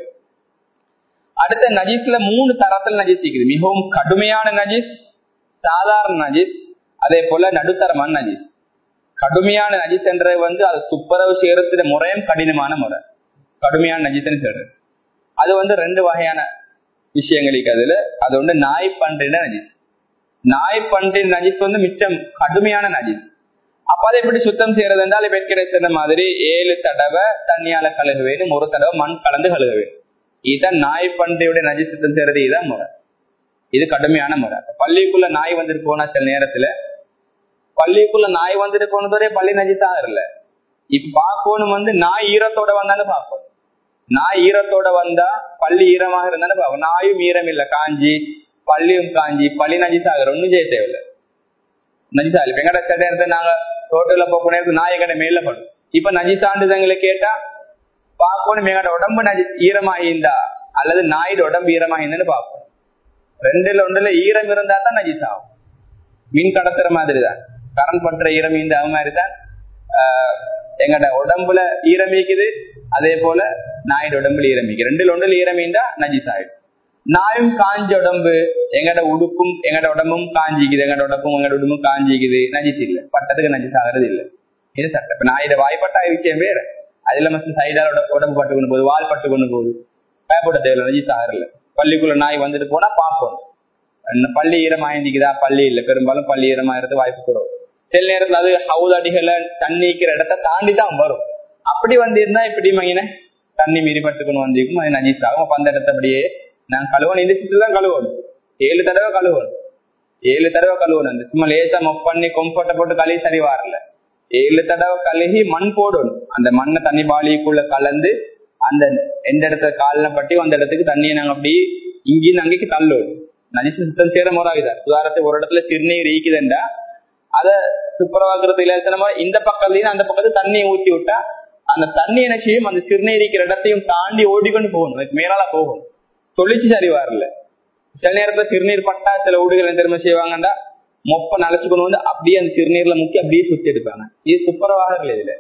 அடுத்த நஜீஸ்ல மூணு தரத்துல நஜீஸ் இருக்குது மிகவும் கடுமையான நஜீஸ் சாதாரண நஜீஸ் அதே போல நடுத்தரமான நஜீஸ் கடுமையான நஜீஸ் என்றது வந்து அது துப்புரவு செய்யறதுல முறையும் கடினமான முறை கடுமையான நஜீஸ்ன்னு சொல்றது அது வந்து ரெண்டு வகையான விஷயங்களுக்கு அதுல அது வந்து நாய் பன்றின நஜீஸ் நாய் பன்றின் நஜீஸ் வந்து மிச்சம் கடுமையான நஜீஸ் அப்ப அதை எப்படி சுத்தம் செய்யறது என்றால் வெட்கிற சொன்ன மாதிரி ஏழு தடவை தண்ணியால கழுக வேணும் ஒரு தடவை மண் கலந்து கழுக வேணும் இதுதான் நாய் பன்றியுடைய நஜி சுத்தம் செய்யறது இதுதான் முறை இது கடுமையான முறை பள்ளிக்குள்ள நாய் வந்துட்டு போனா சில நேரத்துல பள்ளிக்குள்ள நாய் வந்துட்டு போனதோட பள்ளி நஜித்தாக இல்ல இப்ப பார்க்கணும் வந்து நாய் ஈரத்தோட வந்தாலும் பார்க்கணும் நாய் ஈரத்தோட வந்தா பள்ளி ஈரமாக இருந்தாலும் பார்க்கணும் நாயும் ஈரம் இல்ல காஞ்சி பள்ளியும் காஞ்சி பள்ளி நஜித்தாக ஒண்ணும் செய்ய தேவையில்லை நஜிசா இல்ல எங்கட சில நேரத்தை நாங்க ரோட்டுல போக நாய் எங்கட மேல படும் இப்ப நஜிசாண்டுதங்களை கேட்டா பார்க்கணும் எங்கட உடம்பு நஜி ஈரமாயிருந்தா அல்லது நாயோட உடம்பு ஈரமா என்னன்னு பார்ப்போம் ரெண்டுல ஒன்றுல ஈரம் இருந்தா தான் நஜிஸ் ஆகும் மீன் கடத்துற மாதிரி தான் கரண்ட் பண்ற ஈரம் இந்த மாதிரி தான் எங்கட உடம்புல ஈரமிக்குது அதே போல நாயோட உடம்புல ஈரமிக்கு ரெண்டுல ஒன்றுல ஈரமீண்டா நஜிஸ் ஆயிடும் நாயும் காஞ்ச உடம்பு எங்கட உடுப்பும் எங்கட உடம்பும் காஞ்சிக்குது எங்கட உடம்பும் எங்கட உடம்பும் காஞ்சிக்குது நஜிஸ் இல்ல பட்டத்துக்கு நஜிஸ் ஆகிறது இல்ல இது சட்டம் இப்ப நாயோட வாய்ப்பட்டாய விஷயம் வேற அதுல மட்டும் சைடால உடம்பு பட்டு கொண்டு போகுது வால் பட்டு கொண்டு போகுது பயப்பட தேவையில்ல நஜிஸ் ஆகல பள்ளிக்குள்ள நாய் வந்துட்டு போனா பார்ப்போம் பள்ளி ஈரமா இருந்துக்குதா பள்ளி இல்ல பெரும்பாலும் பள்ளி ஈரமா இருந்து வாய்ப்பு குறவு சில நேரத்துல அது ஹவுல் அடிகள தண்ணி இருக்கிற இடத்த தாண்டி தான் வரும் அப்படி வந்திருந்தா இப்படி மங்கின தண்ணி மீறி பட்டுக்கணும் வந்திருக்கும் அது நஜீஸ் ஆகும் அப்ப அந்த இடத்த அப்படியே நான் கழுவணும் இந்த சுற்று தான் கழுவணும் ஏழு தடவை கழுவணும் ஏழு தடவை கழுவணும் அந்த சும்மா லேசா மொப் பண்ணி கொம்பட்டை போட்டு கழுவி சரி வரல ஏழு தடவை கழுகி மண் போடணும் அந்த மண்ணை தண்ணி பாலிக்குள்ள கலந்து அந்த எந்த இடத்துல காலின பட்டி அந்த இடத்துக்கு தண்ணியை நாங்க அப்படி இங்கேயும் அங்கேக்கு தள்ளுவோம் நஜிசு சுத்தம் செய்யற முறை இதான் உதாரணத்துக்கு ஒரு இடத்துல சிறுநீர் ஈக்குதுண்டா அத துப்புரவாக்குறது இல்லாத இந்த பக்கத்துலயும் அந்த பக்கத்து தண்ணியை ஊத்தி விட்டா அந்த தண்ணி என்ன செய்யும் அந்த சிறுநீர் இருக்கிற இடத்தையும் தாண்டி ஓடிக்கொண்டு போகணும் அதுக்கு மேலால போகணும் தொழிச்சு சரி வரல சில நேரத்துல சிறுநீர் பட்டா சில ஊடுகள் திரும்ப செய்வாங்கண்டா மொப்ப நலச்சுக்கணும் வந்து அப்படியே அந்த சிறுநீர்ல முக்கி அப்படியே சுத்தி எடுப்பாங்க இது துப்புரவாக இல்லை இதுல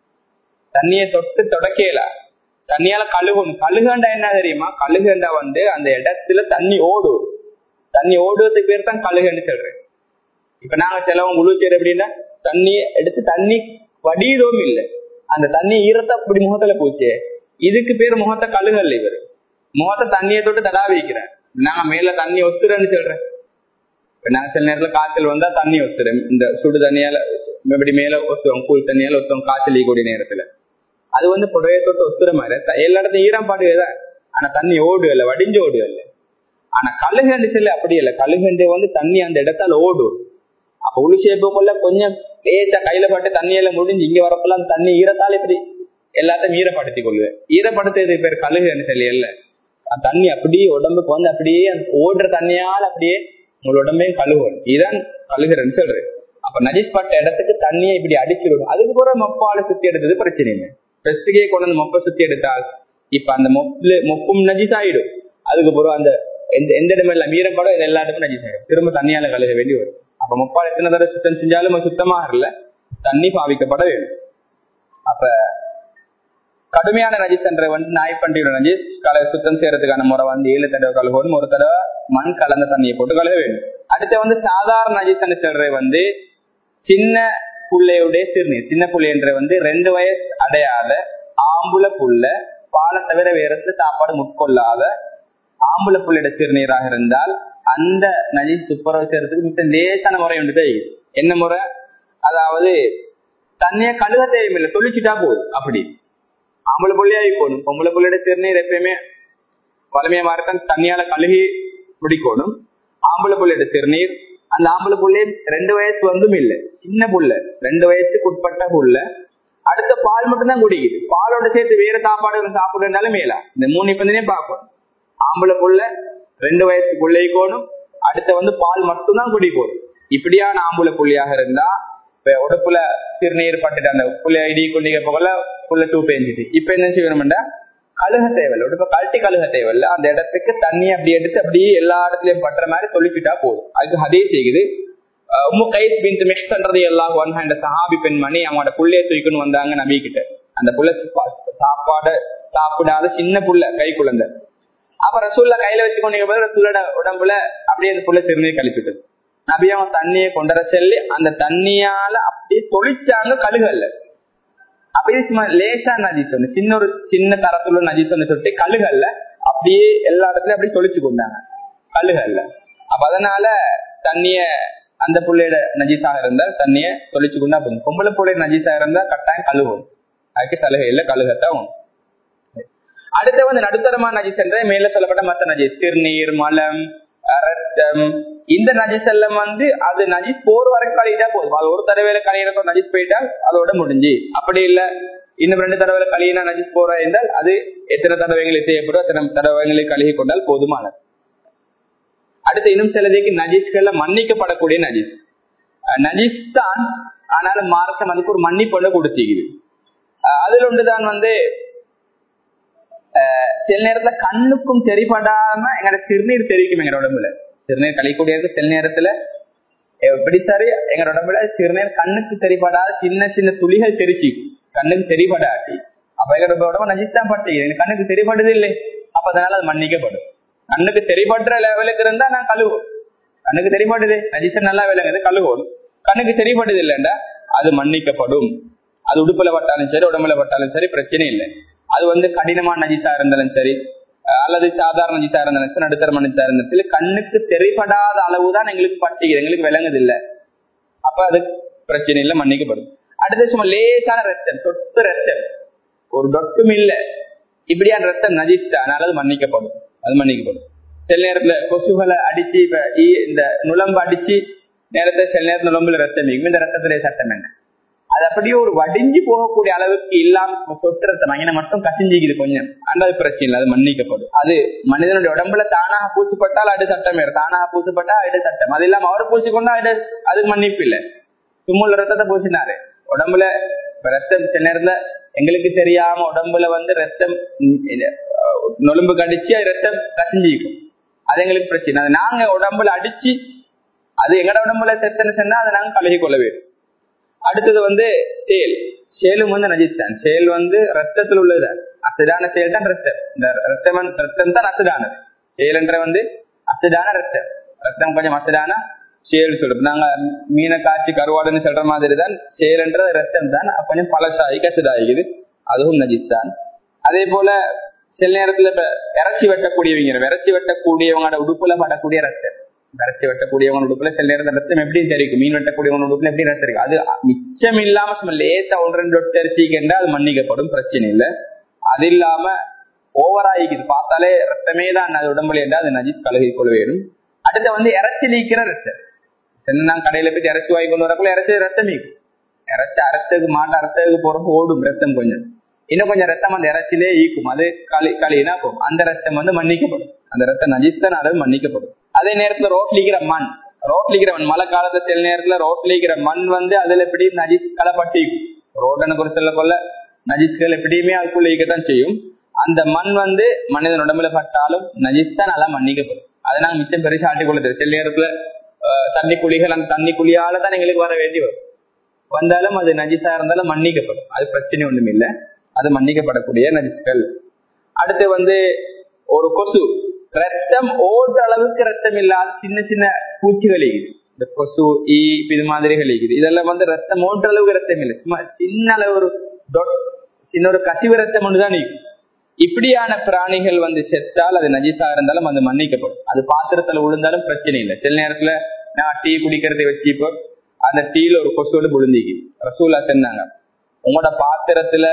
தண்ணியை தொட்டு தொடக்கையில தண்ணியால கழுகணும் கழுகண்டா என்ன தெரியுமா கழுகண்டா வந்து அந்த இடத்துல தண்ணி ஓடும் தண்ணி ஓடுவதுக்கு பேர் தான் கழுகுன்னு சொல்றேன் இப்ப நாங்க செலவும் குளிச்சது எப்படின்னா தண்ணி எடுத்து தண்ணி வடியதும் இல்லை அந்த தண்ணி ஈரத்தை அப்படி முகத்துல போச்சு இதுக்கு பேர் முகத்தை கழுகல் இவர் முகத்தை தண்ணியை தொட்டு தடா வைக்கிறேன் நாங்க மேல தண்ணி ஒத்துறேன்னு சொல்றேன் இப்ப நாங்க சில நேரத்துல காய்ச்சல் வந்தா தண்ணி ஒத்துறேன் இந்த சுடு தண்ணியால இப்படி மேல ஒத்துவோம் கூழ் தண்ணியால ஒத்துவோம் காய்ச்சல் கூடிய நேரத்துல அது வந்து புடவைய தொட்டு ஒத்துற மாதிரி எல்லா இடத்தையும் ஈரம் பாடுவேதான் ஆனா தண்ணி ஓடு இல்லை வடிஞ்சு ஓடு இல்லை ஆனா கழுகண்டு செல்ல அப்படி இல்லை கழுகண்டு வந்து தண்ணி அந்த இடத்தால ஓடும் அப்ப உளிசேப்புக்குள்ள கொஞ்சம் லேசா கையில பட்டு தண்ணியில முடிஞ்சு இங்க வரப்பெல்லாம் அந்த தண்ணி ஈரத்தால இப்படி எல்லாத்தையும் ஈரப்படுத்திக் கொள்வேன் ஈரப்படுத்துறது பேர் கழுகுன்னு சொல்லி இல்ல தண்ணி அப்படியே உடம்புக்கு வந்து அப்படியே ஓடுற தண்ணியால் அப்படியே உங்களோட உடம்பையும் கழுவும் இதுதான் கழுகுறன்னு சொல்றேன் அப்ப நஜிஸ் பட்ட இடத்துக்கு தண்ணியை இப்படி அடிச்சிடும் அதுக்கு கூட மொப்பால சுத்தி எடுத்தது பிரச்சனை இல்லை பெஸ்ட்டுக்கே கொண்டு வந்து மொப்பை சுத்தி எடுத்தால் இப்ப அந்த மொப்புல மொப்பும் நஜிஸ் ஆயிடும் அதுக்கு பிறகு அந்த எந்த எந்த இடமெல்லாம் ஈரப்படம் இது எல்லா இடமும் நஜிஸ் ஆயிடும் திரும்ப தண்ணியால கழுக வேண்டி வரும் அப்ப முப்பால் எத்தனை தடவை சுத்தம் செஞ்சாலும் சுத்தமாக இல்ல தண்ணி பாவிக்கப்பட வேண்டும் அப்ப கடுமையான நஜிஸ் என்ற வந்து நாய்ப்பண்டியோட நஜிஸ் கலை சுத்தம் செய்யறதுக்கான முறை வந்து ஏழு தடவை கழுகணும் ஒரு தடவை மண் கலந்த தண்ணியை போட்டு கழுக வேண்டும் அடுத்து வந்து சாதாரண நஜிஸ் சொல்றது வந்து சின்ன புள்ளையுடைய சிறுநீர் சின்ன புள்ளை என்ற வந்து ரெண்டு வயசு அடையாத ஆம்புல புள்ள பாலை தவிர வேற சாப்பாடு முட்கொள்ளாத ஆம்புல புள்ளையோட சிறுநீராக இருந்தால் அந்த நஜீஸ் துப்புரவு செய்யறதுக்கு மிக லேசான முறை உண்டு என்ன முறை அதாவது தண்ணிய கழுக தேவையில்லை தொழிச்சுட்டா போதும் அப்படி ஆம்பளை புள்ளியா இருக்கணும் பொம்பளை புள்ளியோட சிறுநீர் எப்பயுமே வலிமையா மாறத்தான் தண்ணியால கழுகி பிடிக்கணும் ஆம்பளை புள்ளியோட சிறுநீர் அந்த ஆம்பளை புள்ளே ரெண்டு வயசு வந்தும் இல்லை சின்ன புள்ள ரெண்டு வயசுக்கு உட்பட்ட புள்ள அடுத்த பால் மட்டும்தான் குடிக்குது பாலோட சேர்த்து வேற சாப்பாடு சாப்பிடுறதுனாலும் மேலா இந்த மூணு இப்பந்தனே பார்க்கணும் ஆம்பளை புள்ள ரெண்டு வயசு புள்ளைக்கோணும் அடுத்த வந்து பால் மட்டும்தான் குடிக்கணும் இப்படியான ஆம்புல புள்ளியாக இருந்தா இப்ப உடப்புல சிறுநீர் பட்டுட்டு அந்த புள்ள இடி குண்டிக போகல புள்ள டூ பேஞ்சிட்டு இப்ப என்ன செய்யணும்டா கழுக தேவையில்ல உடப்ப கழட்டி கழுக தேவையில்ல அந்த இடத்துக்கு தண்ணி அப்படி எடுத்து அப்படியே எல்லா இடத்துலயும் பட்டுற மாதிரி தொழிக்கிட்டா போதும் அதுக்கு அதே செய்யுது உம்மு கைஸ் பின் மிக்ஸ் பண்றது எல்லாம் ஒன் ஹேண்ட் சஹாபி பெண்மணி அவங்களோட புள்ளைய தூக்கின்னு வந்தாங்க நபி கிட்ட அந்த புள்ள சாப்பாடு சாப்பிடாத சின்ன புள்ள கை குழந்தை அப்ப ரசூல்ல கையில வச்சு கொண்டு ரசூலோட உடம்புல அப்படியே அந்த புள்ள சிறுநீர் கழிப்பிட்டது நபி அவன் தண்ணியை கொண்டு வர சொல்லி அந்த தண்ணியால அப்படியே தொழிச்சாங்க கழுகல்ல அப்படியே சும்மா லேசா நஜிஸ் ஒண்ணு சின்ன ஒரு சின்ன தரத்துல நஜிஸ் ஒண்ணு சொல்லிட்டு கழுகல்ல அப்படியே எல்லா இடத்துலயும் அப்படியே தொளிச்சு கொண்டாங்க கழுகல்ல அப்ப அதனால தண்ணிய அந்த புள்ளையோட நஜீஸாக இருந்தால் தண்ணிய தொளிச்சு கொண்டா போதும் பொம்பளை புள்ளைய நஜீஸாக இருந்தா கட்டாயம் கழுவும் அதுக்கு சலுகை இல்ல கழுகத்தான் அடுத்த வந்து நடுத்தரமான நஜீஸ் என்ற மேல சொல்லப்பட்ட மத்த நஜீஸ் திருநீர் மலம் ரத்தம் இந்த நஜீஸ் எல்லாம் வந்து அது நஜீஸ் போர் வரைக்கும் கழிட்டா போதும் அது ஒரு தடவையில கழியிறப்ப நஜீஸ் போயிட்டா அதோட முடிஞ்சு அப்படி இல்ல இன்னும் ரெண்டு தடவை கழியினா நஜீஸ் போற என்றால் அது எத்தனை தடவைகளை செய்யப்படும் அத்தனை தடவைகளை கழுகி கொண்டால் போதுமானது அடுத்து இன்னும் சிலதைக்கு நஜீஸ்கள்ல மன்னிக்கப்படக்கூடிய நஜீஸ் நஜீஸ் தான் ஆனாலும் மார்க்கம் அதுக்கு ஒரு மன்னிப்பு கொடுத்திக்குது அதுல ஒன்றுதான் வந்து அஹ் சில நேரத்துல கண்ணுக்கும் தெரிபடாம எங்களோட சிறுநீர் தெரிவிக்கும் எங்க உடம்புல சிறுநீர் கழிக்கூடியது சில நேரத்துல எப்படி சரி எங்க உடம்புல சிறுநீர் கண்ணுக்கு தெரிபடாத சின்ன சின்ன துளிகள் தெரிச்சு கண்ணுக்கு தெரிபடாட்டி அப்ப எங்க உடம்பு நஜித்தான் பட்டு கண்ணுக்கு தெரிபடுது இல்லை அப்ப அதனால அது மன்னிக்கப்படும் கண்ணுக்கு தெரிபடுற லெவலுக்கு இருந்தா நான் கழுவோம் கண்ணுக்கு தெரிபடுது நஜித்த நல்லா விளங்குது கழுவோம் கண்ணுக்கு தெரிபடுது இல்லைண்டா அது மன்னிக்கப்படும் அது உடுப்புல பட்டாலும் சரி உடம்புல பட்டாலும் சரி பிரச்சனை இல்லை அது வந்து கடினமான நஜித்தா இருந்தாலும் சரி அல்லது சாதாரண நஜித்தா இருந்தாலும் சரி நடுத்தர நஜித்தா இருந்தாலும் சரி கண்ணுக்கு தெரிபடாத அளவுதான் எங்களுக்கு பட்டிக்குது எங்களுக்கு விளங்குது இல்ல அப்ப அது பிரச்சனை இல்லை மன்னிக்கப்படும் அடுத்து சும்மா லேசான ரத்தம் தொட்டு ரத்தம் ஒரு டொட்டும் இல்ல இப்படியான ரத்தம் நஜித்தா அதனால அது மன்னிக்கப்படும் அது மன்னிக்கப்படும் சில நேரத்துல கொசுகளை அடிச்சு இப்ப இந்த நுழம்பு அடிச்சு நேரத்தை சில நேரத்துல நுழம்புல ரத்தம் இருக்கும் இந்த ரத்தத்திலே சட்டம் என்ன அது அப்படியே ஒரு வடிஞ்சு போகக்கூடிய அளவுக்கு இல்லாம சொட்டு ரத்தம் அங்கே மட்டும் கசிஞ்சிக்குது கொஞ்சம் அந்த பிரச்சனை இல்லை அது மன்னிக்கப்படும் அது மனிதனுடைய உடம்புல தானாக பூசப்பட்டால் அடு சட்டம் வேறு தானாக பூசப்பட்டா அடு சட்டம் அது இல்லாம அவர் பூசிக்கொண்டா அடு அது மன்னிப்பு இல்லை தும்முள்ள ரத்தத்தை பூசினாரு உடம்புல ரத்தம் சில நேரத்துல எங்களுக்கு தெரியாம உடம்புல வந்து ரத்தம் நொலும்பு கடிச்சு ரத்தம் கசிஞ்சிக்கும் அது எங்களுக்கு பிரச்சனை அது நாங்க உடம்புல அடிச்சு அது எங்கட உடம்புல செத்தன்னு சொன்னா அதை நாங்க கழுகி கொள்ள வேண்டும் அடுத்தது வந்து சேல் சேலும் வந்து நஜித்தான் சேல் வந்து ரத்தத்தில் உள்ளது அசடான செயல் தான் ரத்தம் இந்த ரத்தம் ரத்தம் தான் அசடானது சேல் என்ற வந்து அசடான ரத்தம் ரத்தம் கொஞ்சம் அசடான சேல் சொல்றது நாங்க மீனை காய்ச்சி கருவாடுன்னு சொல்ற மாதிரி தான் சேல் என்ற ரத்தம் தான் கொஞ்சம் பழசாகி கசடாகிக்குது அதுவும் நஜித் தான் அதே போல சில நேரத்துல இப்ப இறைச்சி வெட்டக்கூடியவங்க இறைச்சி வெட்டக்கூடியவங்களோட உடுப்புல படக்கூடிய ரத்தம் இறைச்சி வெட்டக்கூடியவங்க உடுப்புல சில நேரத்துல ரத்தம் எப்படி தெரியும் மீன் வெட்டக்கூடியவங்க உடுப்புல எப்படி ரத்தம் இருக்கு அது மிச்சம் இல்லாம சும்மா லேசா ஒன்று ரெண்டு ஒட்டு அரிசிக்கின்ற அது மன்னிக்கப்படும் பிரச்சனை இல்லை அது இல்லாம ஓவராயிக்குது பார்த்தாலே ரத்தமே தான் அது உடம்புல என்றால் அது நஜித் கழுகி கொள்ள வேணும் அடுத்த வந்து இறைச்சி நீக்கிற ரத்தம் நான் கடையில போய் இறைச்சி வாங்கி கொண்டு வரக்குள்ள இறைச்சி ரத்தம் நீக்கும் இறைச்சி அரைச்சதுக்கு மாட்ட அரைச்சதுக்கு போறப்ப ஓடும் ரத்தம் கொஞ்சம் இன்னும் கொஞ்சம் ரத்தம் அந்த இறைச்சிலே ஈக்கும் அது களி களினா போகும் அந்த ரத்தம் வந்து மன்னிக்கப்படும் அந்த ரத்தம் நஜித்தன் அளவு மன்னிக்கப்படும் அதே நேரத்துல ரோட்லிக்கிற மண் ரோட்லிக்கிற மண் மழை காலத்துல சில நேரத்துல ரோட்லிக்கிற மண் வந்து அதுல எப்படி நஜித் கலப்பட்டி ரோட்டனை குறி சொல்ல கொள்ள நஜித்கள் எப்படியுமே அதுக்குள்ள ஈக்கத்தான் செய்யும் அந்த மண் வந்து மனிதன் உடம்புல பட்டாலும் நஜித்தான் நல்லா மன்னிக்கப்படும் அதை நாங்க மிச்சம் பெருசா ஆட்டி கொள்ளுது சில நேரத்துல தண்ணி குழிகள் அந்த தண்ணி குழியால தான் எங்களுக்கு வர வேண்டி வரும் வந்தாலும் அது நஜிஸா இருந்தாலும் மன்னிக்கப்படும் அது பிரச்சனை ஒண்ணும் இல்லை அது மன்னிக்கப்படக்கூடிய நஜிஸ்கள் அடுத்து வந்து ஒரு கொசு ரத்தம் ஓட்ட அளவுக்கு ரத்தம் இல்லாத சின்ன சின்ன பூச்சிகள் இருக்குது இந்த கொசு ஈ இது மாதிரிகள் இருக்குது இதெல்லாம் வந்து ரத்தம் ஓட்ட அளவுக்கு ரத்தம் இல்லை சும்மா சின்ன அளவு ஒரு சின்ன ஒரு கசிவு ரத்தம் ஒன்றுதான் நீக்கும் இப்படியான பிராணிகள் வந்து செத்தால் அது நஜிசா இருந்தாலும் அது மன்னிக்கப்படும் அது பாத்திரத்துல விழுந்தாலும் பிரச்சனை இல்லை சில நேரத்துல நான் டீ குடிக்கிறதை வச்சு இப்போ அந்த டீல ஒரு கொசு வந்து விழுந்திக்கு ரசூலா சொன்னாங்க உங்களோட பாத்திரத்துல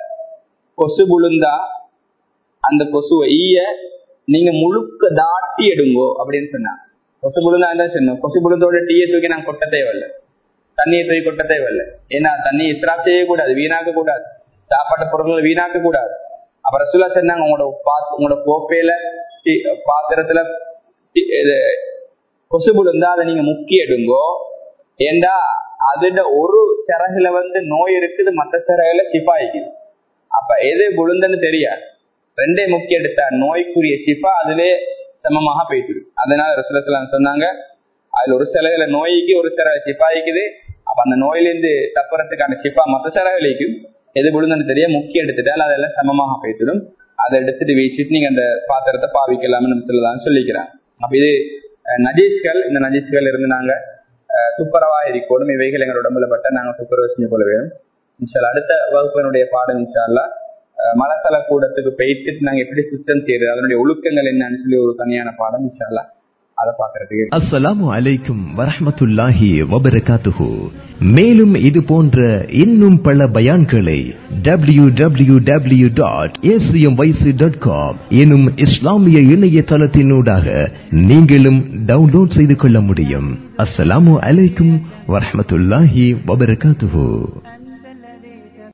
கொசு விழுந்தா அந்த கொசுவை ஈய நீங்க முழுக்க தாட்டி எடுங்கோ அப்படின்னு சொன்னாங்க கொசு விழுந்தா என்ன சொன்னோம் கொசு விழுந்தோட டீயை தூக்கி நான் கொட்ட தேவையில்லை தண்ணியை தூக்கி கொட்ட தேவையில்லை ஏன்னா தண்ணி இஸ்ரா செய்யக்கூடாது வீணாக்க கூடாது சாப்பாட்டு பொருட்களை வீணாக்க கூடாது அப்ப ரசூலா சொன்னாங்க உங்களோட பா உங்களோட கோப்பையில பாத்திரத்துல இது கொசு விழுந்தா அதை நீங்க முக்கி எடுங்கோ ஏண்டா அதுல ஒரு சிறகுல வந்து நோய் இருக்குது மற்ற சிறகுல சிப்பாய்க்குது அப்ப எது விழுந்தன்னு தெரியாது ரெண்டே முக்கிய எடுத்தா நோய்க்குரிய சிப்பா அதிலே சமமாக போயிட்டு அதனால ரசூலலாம் சொன்னாங்க அதுல ஒரு சிலகுல நோய்க்கு ஒரு சிற சிப்பாய்க்குது அப்ப அந்த நோயிலிருந்து தப்புறதுக்கான சிப்பா மற்ற சிறகுலைக்கு எது விழுந்தன்னு தெரிய முக்கிய எடுத்துட்டால் அதெல்லாம் சமமாக போய்த்திடும் அதை எடுத்துட்டு வீசிட்டு நீங்க அந்த பாத்திரத்தை பாவிக்கலாம்னு சொல்லலாம் சொல்லிக்கிறேன் அப்ப இது நஜீஸ்கள் இந்த நஜீஸ்கள் இருந்து நாங்க துப்புரவா இருக்கணும் இவைகள் எங்க உடம்புல பட்ட நாங்க துப்புரவு செஞ்சு கொள்ள வேணும் இன்ஷால் அடுத்த வகுப்பினுடைய பாடம் இன்ஷால்லா மலசல கூடத்துக்கு போயிட்டு நாங்க எப்படி சுத்தம் செய்யறது அதனுடைய ஒழுக்கங்கள் என்னன்னு சொல்லி ஒரு தனியான பாடம் இன்ஷால்லா அதை பாக்குறதுக்கு அஸ்ஸலாமு அலைக்கும் வரஹ்மத்துல்லாஹி வபரகாத்துஹு மேலும் இது போன்ற இன்னும் பல பயான்களை W W W dot dot com எனும் இஸ்லாமிய இணையதளத்தினூடாக நீங்களும் டவுன்லோட் செய்து கொள்ள முடியும் அஸ்ஸலாமு அலைக்கும் வரஹ்மத்துல்லாஹி வபரகாத்துஹு